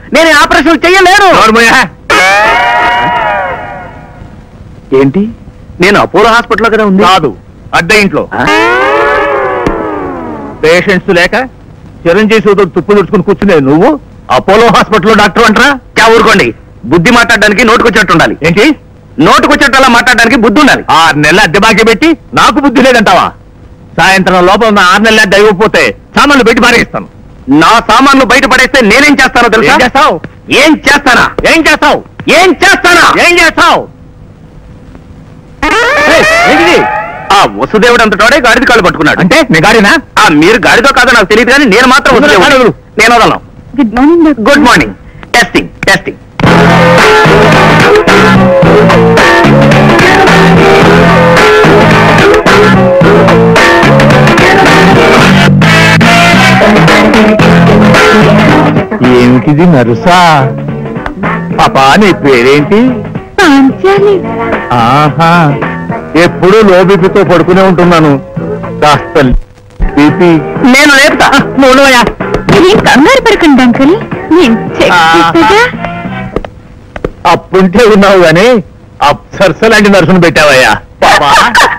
నేను ఈ ఆపరేషన్ చెయ్యలేను ఏంటి నేను అపోలో హాస్పిటల్లో కదా ఉంది కాదు అద్దె ఇంట్లో ఆ? పేషెంట్స్ లేక చిరంజీవి సోదరు తుప్పు తుడుచుకుని కూర్చునే నువ్వు అపోలో హాస్పిటల్లో డాక్టర్ అంటారా క్యా ఊరుకోండి బుద్ధి మాట్లాడడానికి నోటుకొచ్చేట్టు ఉండాలి ఏంటి నోటుకొచ్చేటలా మాట్లాడడానికి బుద్ధి ఉండాలి ఆరు నెలల అద్దె బాకీ పెట్టి నాకు బుద్ధి లేదంటావా సాయంత్రం లోపల నా ఆరు నెలల అద్దె ఇవ్వకపోతే సామాన్లు పెట్టి పారేస్తాను నా సామాన్లు బయట పడేస్తే నేనేం చేస్తానో తెలుసా ఏం చేస్తావు ఏం చేస్తానా ఏం చేస్తావు ఏం చేస్తానా ఏం చేస్తావు ఏయ్, ఏంటిది? ఆ వసుదేవుడు అంతటోడే గాడిద కాళ్ళు పట్టుకున్నాడు అంటే నీ గాడినా ఆ మీరు గాడితో కాదో నాకు తెలియదు కానీ నేను మాత్రం వదిలే, వసుదేవుడిని. వదిలే. నేను వదలను good morning good morning testing testing ఏమిటిది నరుసా పాపా నీ పేరేంటి పాంచాలి ఆహా ఎప్పుడు లోబిపితో పడుకునే ఉంటున్నాను కాస్త బీపీ నేను లేపుతా నువ్వు నువ్వయ్యా. ఏం కంగారు పడకండి అంకుల్ నేను చెక్ చేస్తాగా అప్పుంటే ఉన్నావు గాని అప్సర్స లాంటి నర్సును పెట్టావయ్యా పాపా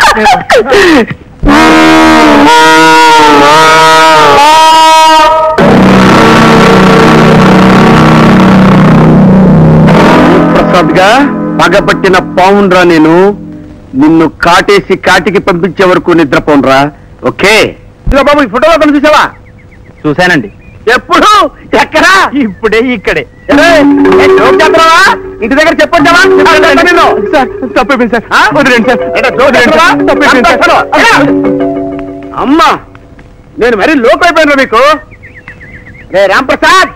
ప్రసాద్ గా పగబట్టిన పావుండ్రా నేను నిన్ను కాటేసి కాటికి పంపించే వరకు నిద్రపోన్రా ఓకే ఇదిగో బాబు ఈ ఫోటోలో కొన్ని చూసావా చూశానండి ఎప్పుడు ఎక్కడా ఇప్పుడే ఇక్కడే ఏయ్, ఏ జోక్ చేస్తున్నావా? ఇంటి దగ్గర చెప్పొచ్చావా చెప్తాను నిన్ను. సార్ తప్పైపోయింది సార్ ఆ? వదిలేండి సార్ ఏంటో జోక్ వదిలేండి చేస్తున్నావా? సార్. తప్పైపోయింది సార్. చంపేస్తాను. అమ్మా నేను మరీ లోపు అయిపోయినా మీకు రే రాంప్రసాద్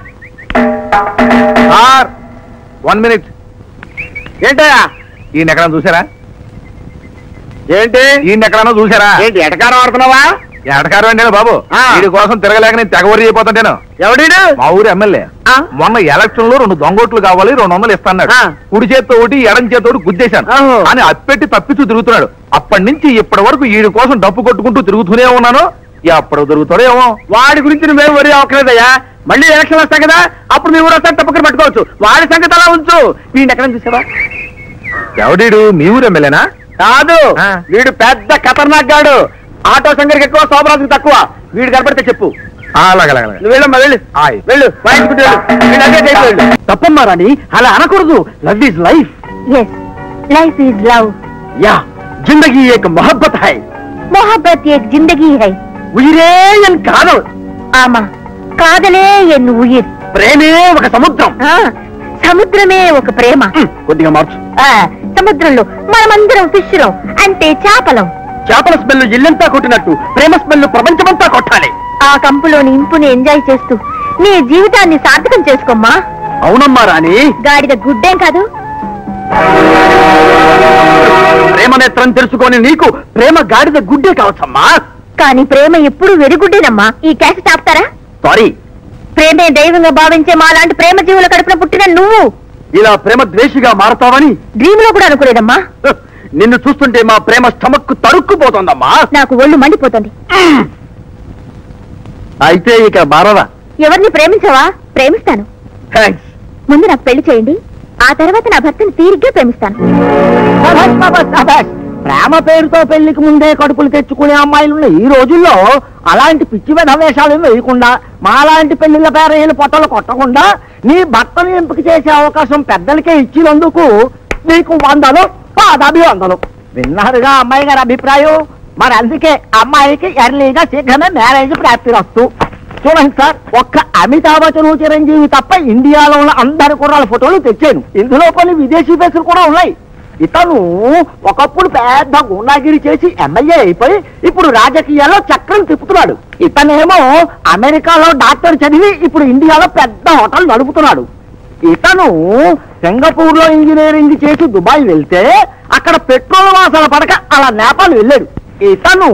సార్ వన్ మినిట్ ఏంటయ్యా ఈయన ఎక్కడన్నా చూసారా ఏంటి ఈయన ఎక్కడన్నా చూసారా ఏంటి ఎటకారం ఆడుతున్నావా ఎడకారు అంటే బాబు ఆ. వీడి కోసం తిరగలేక నేను తెగవరి అయిపోతాను ఎవడీడు మా ఊరు ఎమ్మెల్యే ఆ? మొన్న ఎలక్షన్ లో రెండు దొంగోట్లు కావాలి రెండు వందలు ఇస్తాడు ఆ. కుడి చేత్తో ఒకటి ఎడం చేత్తో ఒకటి గుద్దేశాను ఆహో. అని అప్పెట్టి తప్పిస్తూ తిరుగుతున్నాడు అప్పటి నుంచి ఇప్పటి వరకు వీడి కోసం డప్పు కొట్టుకుంటూ తిరుగుతూనే ఉన్నాను ఎప్పుడు దొరుకుతాడో ఏమో వాడి గురించి నువ్వేం వరి అవ్వట్లేదయ్యా మళ్ళీ ఎలక్షన్ వస్తాయి కదా అప్పుడు మీ ఊరు వస్తాను తప్పకుండా పట్టుకోవచ్చు వాడి సంగతి అలా ఉంచు వీడిని ఎక్కడ చూసావా ఎవడీడు మీ ఊరు ఎమ్మెల్యేనా కాదు ఆ. వీడు పెద్ద ఖతర్నాక్ గాడు ఆటో సంగరికి ఎక్కువ శోభరాజుకి తక్కువ వీడు కనపడితే చెప్పు అలాగే నువ్వు వెళ్ళమ్మా వెళ్ళు ఆయ్. వెళ్ళు వాయించుకుంటూ వెళ్ళు వీడు అదే చేసి వెళ్ళు తప్పమ్మా రాని అలా అనకూడదు love is life yes life is love యా జిందగీ ఏక మొహబ్బత్ హై మొహబ్బత్ ఏక్ జిందగీ హై ఉయిరే అని కాదు ఆమా కాదలే ఎన్ ఉయిర్ ప్రేమే ఒక సముద్రం ఆ, సముద్రమే ఒక ప్రేమ హ్మ్, కొద్దిగా మార్చు ఆ, సముద్రంలో మనమందరం ఫిష్రం అంటే చేపలం చేపల స్మెల్ ఇల్లంతా కొట్టినట్టు ప్రేమ స్మెల్ ప్రపంచమంతా కొట్టాలి ఆ కంపులోని ఇంపుని ఎంజాయ్ చేస్తూ నీ జీవితాన్ని సార్థకం చేసుకోమ్మా అవునమ్మా రాణి గాడిద గుడ్డేం కాదు ప్రేమ నేత్రం తెలుసుకొని నీకు ప్రేమ గాడిద గుడ్డే కావచ్చమ్మా కానీ ప్రేమ ఎప్పుడు వెరుగుడ్డేనమ్మా ఈ క్యాసెట్ ఆపుతారా సారీ ప్రేమే దైవంగా భావించే మా లాంటి ప్రేమ జీవుల కడుపున పుట్టిన నువ్వు ఇలా ప్రేమ ద్వేషిగా మారతావని డ్రీమ్ లో కూడా అనుకోలేదమ్మా హ, నిన్ను చూస్తుంటే మా ప్రేమ స్టమక్ తరుక్కుపోతోందమ్మా నాకు ఒళ్ళు మండిపోతుంది అయితే ఇక మారదా ఎవరిని ప్రేమించవా ప్రేమిస్తాను థ్యాంక్స్ ముందు నాకు పెళ్లి చేయండి ఆ తర్వాత నా భర్తని తీరిగ్గా ప్రేమిస్తాను ప్రేమ పేరుతో పెళ్లికి ముందే కడుపులు తెచ్చుకునే అమ్మాయిలు ఈ రోజుల్లో అలాంటి పిచ్చి వేషాలు వేయకుండా మాలాంటి పెళ్లిళ్ళ పేరయ్యలు పొట్టలు కొట్టకుండా నీ భర్తను ఎంపిక చేసే అవకాశం పెద్దలకే ఇచ్చినందుకు నీకు వందలు పాదాభివందలు విన్నారుగా అమ్మాయి గారి అభిప్రాయం మరి అందుకే అమ్మాయికి ఎర్లీగా శీఘ్రమే మ్యారేజ్ ప్రాప్తి వస్తూ చూడండి సార్ ఒక్క అమితాబ్ బచ్చన్ చిరంజీవి తప్ప ఇండియాలో ఉన్న అందరి కుర్రాల ఫోటోలు తెచ్చాను ఇందులో కొన్ని విదేశీ ఫేసులు కూడా ఉన్నాయి ఇతను ఒకప్పుడు పెద్ద గుండాగిరి చేసి ఎమ్మెల్యే అయిపోయి ఇప్పుడు రాజకీయాల్లో చక్రం తిప్పుతున్నాడు ఇతనేమో అమెరికాలో డాక్టర్ చదివి ఇప్పుడు ఇండియాలో పెద్ద హోటల్ నడుపుతున్నాడు ఇతను సింగపూర్ లో ఇంజనీరింగ్ చేసి దుబాయ్ వెళ్తే అక్కడ పెట్రోల్ వాసన పడక అలా నేపాల్ వెళ్ళాడు ఇతను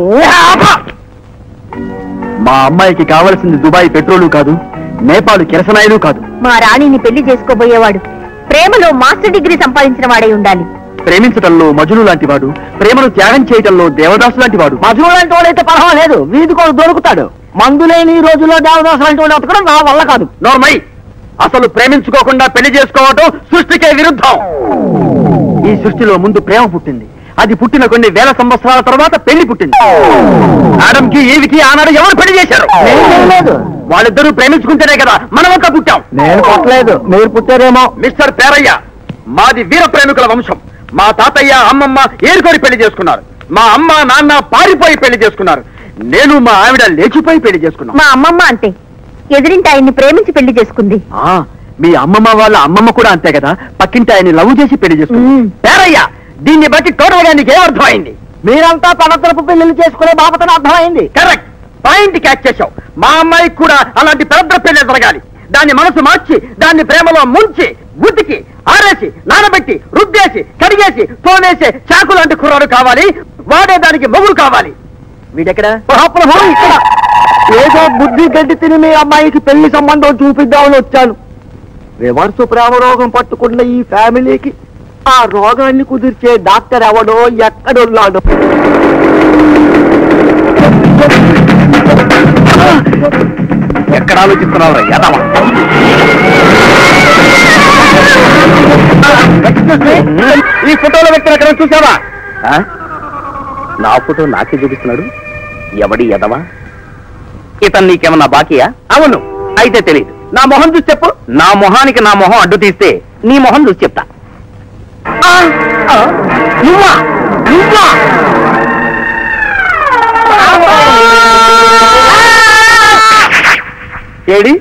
మా అమ్మాయికి కావలసింది దుబాయ్ పెట్రోలు కాదు నేపాల్ కిరసనాయిలు కాదు మా రాణిని పెళ్లి చేసుకోబోయేవాడు ప్రేమలో మాస్టర్ డిగ్రీ సంపాదించిన వాడై ఉండాలి ప్రేమించటంలో మజును లాంటి వాడు ప్రేమను త్యాగం చేయటంలో దేవదాసు లాంటి వాడు మజును లాంటి వాడైతే పర్వాలేదు వీధి కూడా దొరుకుతాడు మందు లేని ఈ రోజుల్లో దేవదాసు లాంటి వాడు అతకడం నా వల్ల కాదు నోర్మై అసలు ప్రేమించుకోకుండా పెళ్లి చేసుకోవటం సృష్టికే విరుద్ధం ఈ సృష్టిలో ముందు ప్రేమ పుట్టింది అది పుట్టిన కొన్ని వేల సంవత్సరాల తర్వాత పెళ్లి పుట్టింది ఆడంకి ఈవికి ఆనాడు ఎవరు పెళ్లి చేశారు వాళ్ళిద్దరూ ప్రేమించుకుంటేనే కదా మనమంతా పుట్టాం నేను కొట్టలేదు మీరు పుట్టారేమో మిస్టర్ పేరయ్య మాది వీర ప్రేమికుల వంశం మా తాతయ్య అమ్మమ్మ ఏరుకొని పెళ్లి చేసుకున్నారు మా అమ్మ నాన్న పారిపోయి పెళ్లి చేసుకున్నారు నేను మా ఆవిడ లేచిపోయి పెళ్లి చేసుకున్నాం మా అమ్మమ్మ అంతే ఎదిరింటి ఆయన్ని ప్రేమించి పెళ్లి చేసుకుంది ఆ, మీ అమ్మమ్మ వాళ్ళ అమ్మమ్మ కూడా అంతే కదా పక్కింటి ఆయన లవ్ చేసి పెళ్లి చేసుకున్నారు మ్మ్. పేరయ్య దీన్ని బట్టి టోటల్ గా నీకు ఏమర్థమైంది మీరంతా తనతరపు పెళ్లిళ్ళు చేసుకునే బాపతన అర్థమైంది కరెక్ట్ పాయింట్ క్యాచ్ చేశావు మా అమ్మాయికి కూడా అలాంటి పెద్ద పెళ్లి జరగాలి దాన్ని మనసు మార్చి దాన్ని ప్రేమలో ముంచి ఉతికి ఆరేసి నానబెట్టి రుద్దేసి కడిగేసి తోనేసి చాకు లాంటి కుర్రాడు కావాలి వాడే దానికి మొగుడు కావాలి వీడెక్కడ మహాప్రభు ఇక్కడ ఏదో బుద్ధి గడ్డి తిని మీ అమ్మాయికి పెళ్లి సంబంధం చూపిద్దామని వచ్చాను రివర్స్ ప్రేమ రోగం పట్టుకున్న ఈ ఫ్యామిలీకి ఆ రోగాన్ని కుదిర్చే డాక్టర్ ఎవడో ఎక్కడున్నాడు ఎక్కడ ఆలోచిస్తున్నావు యదవ ఈ ఫోటోలో వ్యక్తిని ఎక్కడ చూసావా నా ఫోటో నాకే చూపిస్తున్నాడు ఎవడి ఎదవా ఇతను నీకేమన్నా బాకీయా అవును అయితే తెలియదు నా మొహం చూసి చెప్పు నా మొహానికి నా మొహం అడ్డు తీస్తే నీ మొహం చూసి చెప్తా ఆ, ఆ, నువ్వా నువ్వా ఏడి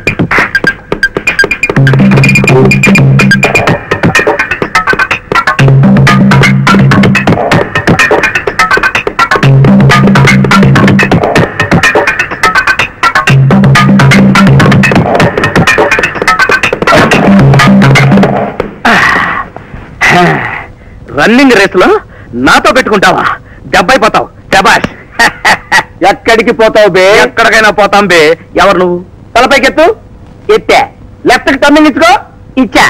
రన్నింగ్ రేసులో నాతో పెట్టుకుంటావా దెబ్బైపోతావు శబాష్ ఎక్కడికి పోతావు బే ఎక్కడికైనా పోతాం బే ఎవరు నువ్వు తలపైకెత్తు ఎత్తే లెఫ్ట్ కి టర్నింగ్ ఇచ్చుకో ఇచ్చా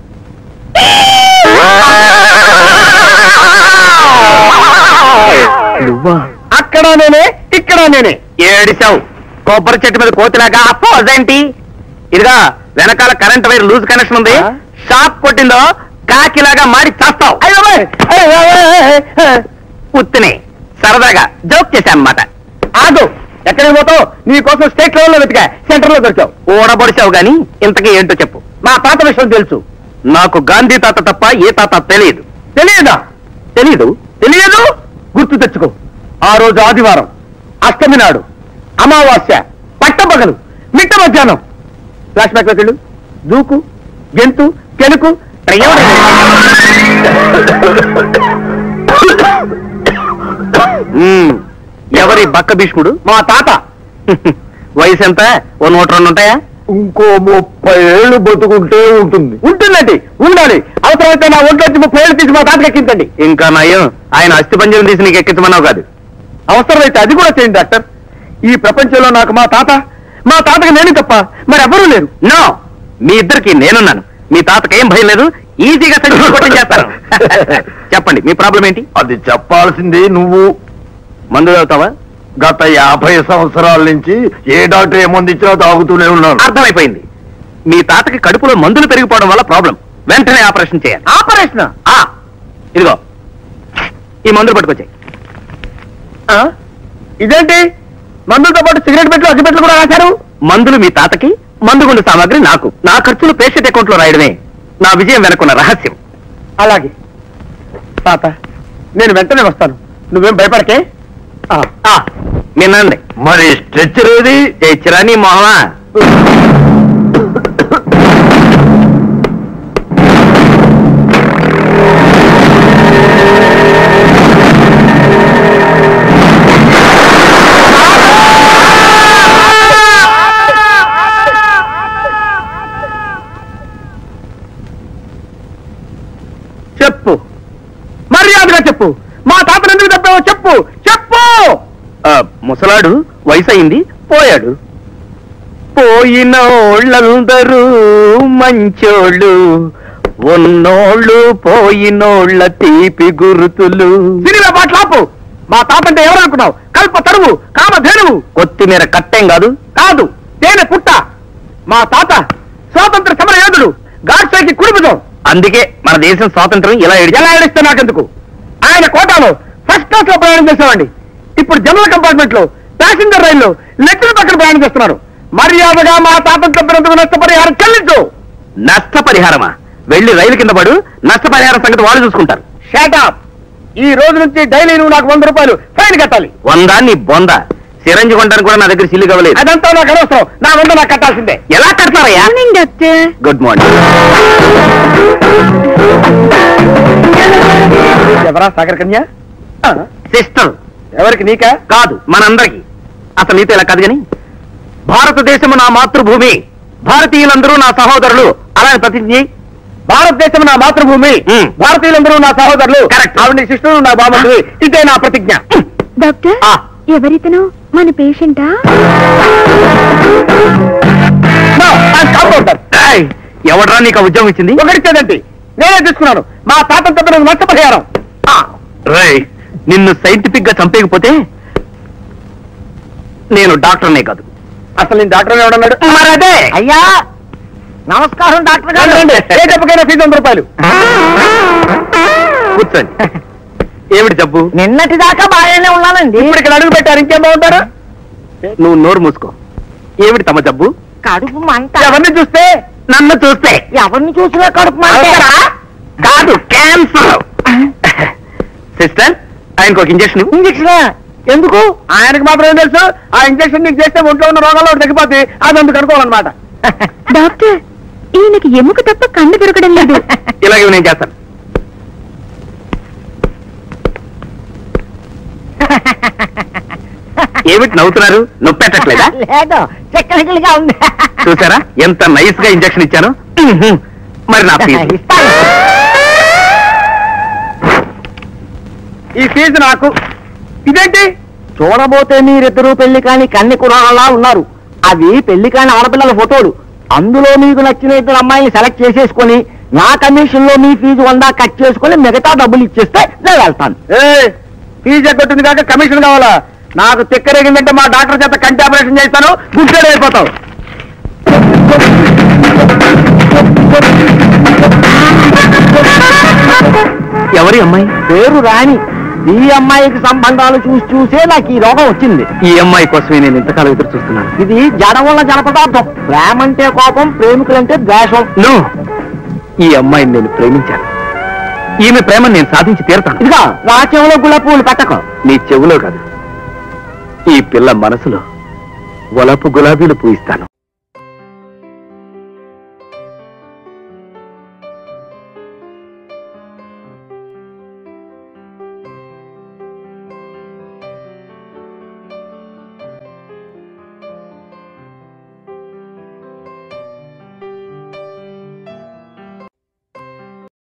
నువ్వా అక్కడ నేనే ఇక్కడ నేనే ఏడిసావు కొబ్బరి చెట్టు మీద కోతిలాగా అపోజ్ ఏంటి ఇదిగా వెనకాల కరెంట్ వైర్ లూజ్ కనెక్షన్ ఉంది ఆ? షాక్ కొట్టిందో కాకిలాగా మాడి చేస్తావు ఉత్తిని సరదాగా జోక్ చేశాను అన్నమాట ఆగు ఎక్కడికి పోతావు నీ కోసం స్టేట్ లెవెల్లో వెతికా సెంటర్ లో దొరికావు ఓడబడిచావు గాని ఇంతకీ ఏంటో చెప్పు మా తాత విషయం తెలుసు నాకు గాంధీ తాత తప్ప ఏ తాత తెలియదు తెలియదా తెలియదు తెలియదు గుర్తు తెచ్చుకో ఆ రోజు ఆదివారం అష్టమి నాడు అమావాస్య పట్టపగలు మిట్ట మధ్యాహ్నం ఫ్లాష్ బ్యాక్ వెళ్ళు దూకు గెంతు కెలుకు మ్మ్. ఎవరి బక్క భీష్ముడు మా తాత వయసు ఎంత ఓ నూట రెండు ఉంటాయా ఇంకో ముప్పై ఏళ్ళు బతుకుంటే ఉంటుంది ఉంటుందండి ఉండాలి అవసరమైతే నా ఒంట్లో వచ్చి ముప్పై ఏళ్ళు తీసి మా తాతకి ఎక్కించండి ఇంకా నయం ఆయన అస్థి పంజరం తీసి నీకు ఎక్కించమన్నావు కాదు అవసరమైతే అది కూడా చేయండి డాక్టర్ ఈ ప్రపంచంలో నాకు మా తాత మా తాతకి నేను తప్ప మరి ఎవరూ లేరు నో మీ ఇద్దరికి నేనున్నాను మీ తాతకి ఏం భయం లేదు ఈజీగా సంచి కొట్టించేస్తాను చెప్పండి మీ ప్రాబ్లం ఏంటి అది చెప్పాల్సింది నువ్వు మందు తాగుతావా గత యాభై సంవత్సరాల నుంచి ఏ డాక్టర్ ఏ మందు ఇచ్చినా తాగుతూనే ఉన్నాను అర్థమైపోయింది మీ తాతకి కడుపులో మందులు పెరిగిపోవడం వల్ల ప్రాబ్లం వెంటనే ఆపరేషన్ చేయాలి ఆపరేషన్ ఇదిగో ఈ మందులు పట్టుకొచ్చాయి ఇదేంటి మందులతో పాటు సిగరెట్ పెట్లు అగ్గిపెట్లు కూడా రాశారు మందులు మీ తాతకి మందుగుండు సామాగ్రి నాకు నా ఖర్చులు పేషెంట్ అకౌంట్ లో రాయడమే నా విజయం వెనుకున్న రహస్యం అలాగే తాత నేను వెంటనే వస్తాను నువ్వేం భయపడకే నిన్నండి మరి స్ట్రెచ్చర్ ఏది చిరాని మొహమా చెప్పు మర్యాదగా చెప్పు మా తాతను ఎందుకు తప్పావో చెప్పు చెప్పు ముసలాడు వయసు అయింది పోయాడు పోయినోళ్ళందరూ మంచోళ్ళు ఉన్నోళ్ళు పోయినోళ్ళ తీపి గుర్తులు సినిమా పాటలాపు మా తాత అంటే ఎవరు అనుకున్నావు కల్ప తరువు కామ ధేనువు కొత్తిమీర కట్టేం కాదు కాదు తేనె పుట్ట మా తాత స్వాతంత్ర సమర యోధుడు గాడ్సేకి కుడిపుజం అందుకే మన దేశం స్వాతంత్రం ఇలా ఎలా ఏడిస్తే నాకెందుకు ఆయన కోటాలో ఫస్ట్ క్లాస్ లో ప్రయాణం చేసేవాడిని ఇప్పుడు జనరల్ కంపార్ట్మెంట్ లో ప్యాసింజర్ రైల్లో లెక్కల పక్కన ప్రయాణం చేస్తున్నారు మర్యాదగా మా స్వాతంత్ర దినోత్సవ నష్టపరిహారం చెల్లించు నష్టపరిహారమా వెళ్ళి రైలు కింద పడు నష్టపరిహారం సంగతి వాళ్ళు చూసుకుంటారు షాటాప్ ఈ రోజు నుంచి డైలీ నువ్వు నాకు వంద రూపాయలు ఫైన్ కట్టాలి వందా నీ బొంద సిరంజి కొనడానికి కూడా నా దగ్గర సిల్లు కవలేదు అదంతా నాకు అనవసరం నా వంద నాకు కట్టాల్సిందే ఎలా కడతారయ్యా డాక్టర్ గుడ్ మార్నింగ్ ఎవరా సాగర్ కన్య సిస్టర్ ఎవరికి నీకా కాదు మనందరికి అసలు నీతో ఇలా కాదు కానీ భారతదేశము నా మాతృభూమి భారతీయులందరూ నా సహోదరులు అలానే ప్రతిజ్ఞ చేయి. భారతదేశం నా మాతృభూమి భారతీయులందరూ నా సహోదరులు కరెక్ట్ ఆవిడ శిష్యులు నా బాబు ఇదే నా ప్రతిజ్ఞ డాక్టర్ ఆ. ఎవరితను మన పేషెంటా No, I'm comforter. ఏయ్, ఎవడ్రా నీకు ఆ ఉద్యోగం ఇచ్చింది ఒకటిచ్చేదండి నేనే తీసుకున్నాను మా స్వాతంత్ర నష్టపరిహారం రై నిన్ను సైంటిఫిక్ గా చంపేయకపోతే నేను డాక్టర్నే కాదు అసలు నేను డాక్టర్ ఎవడన్నాడు మరదే అయ్యా నమస్కారం డాక్టర్ గారు ఏ జబ్బుకైనా ఫీజు వంద రూపాయలు కూర్చోండి ఏమిటి జబ్బు నిన్నటి దాకా బాగానే ఉన్నానండి ఇప్పుడు ఇక్కడ అడుగు పెట్టారు ఇంకేం బాగుంటారు నువ్వు నోరు మూసుకో ఏమిటి తమ జబ్బు కడుపు మంట ఎవరిని చూస్తే నన్ను చూస్తే ఎవరిని చూసినా కడుపు మంట అవసరా? కాదు క్యాన్సర్ సిస్టర్ ఆయనకు ఒక ఇంజక్షన్ ఇవ్వు. ఇంజక్షన్ ఎందుకు ఆయనకు మాత్రం ఏం తెలుసు ఆ ఇంజక్షన్ నీకు చేస్తే ఒంట్లో ఉన్న రోగాలు ఒకటి తగ్గిపోతే అది అందుకు అనుకోవాలన్నమాట డాక్టర్ ఈయనకి ఎముక తప్ప కన్ను దొరకడం లేదు ఇలాగే నేను చేస్తాను ఏమిటి నవ్వుతున్నారు నొప్పి పెట్టట్లేదా లేదు టెక్నికల్ గా ఉంది చూసారా ఎంత నైస్ గా ఇంజక్షన్ ఇచ్చాను మరి నా ఫీజు ఇస్తాను ఈ ఫీజు నాకు ఇదేంటి చూడబోతే మీరిద్దరూ పెళ్లి కాని కన్ని కురాలా ఉన్నారు అవి పెళ్లి కాని ఆడపిల్లల ఫోటోలు అందులో మీకు నచ్చిన ఇద్దరు అమ్మాయిని సెలెక్ట్ చేసేసుకొని నా కమిషన్ లో మీ ఫీజు వందా కట్ చేసుకొని మిగతా డబ్బులు ఇచ్చేస్తే నేను వెళ్తాను ఏ ఫీజు ఎగ్గొట్టింది కాక కమిషన్ కావాలా నాకు తిక్కరేగిందంటే మా డాక్టర్ చేత కంటి ఆపరేషన్ చేస్తాను గుడ్డేడు అయిపోతావు ఎవరి అమ్మాయి పేరు రాణి ఈ అమ్మాయికి సంబంధాలు చూసి చూసే నాకు ఈ రోగం వచ్చింది ఈ అమ్మాయి కోసమే నేను ఇంతకాలం ఎదురు చూస్తున్నాను ఇది జడ వల్ల జనపదార్థం ప్రేమ అంటే కోపం ప్రేమికులంటే ద్వేషం నో ఈ అమ్మాయిని నేను ప్రేమించాను ఈమె ప్రేమను నేను సాధించి తీరతాను ఇదిగా నా చెవులో గులాబీ పూలు పెట్టకు నీ చెవులో కాదు ఈ పిల్ల మనసులో వలపు గులాబీలు పూయిస్తాను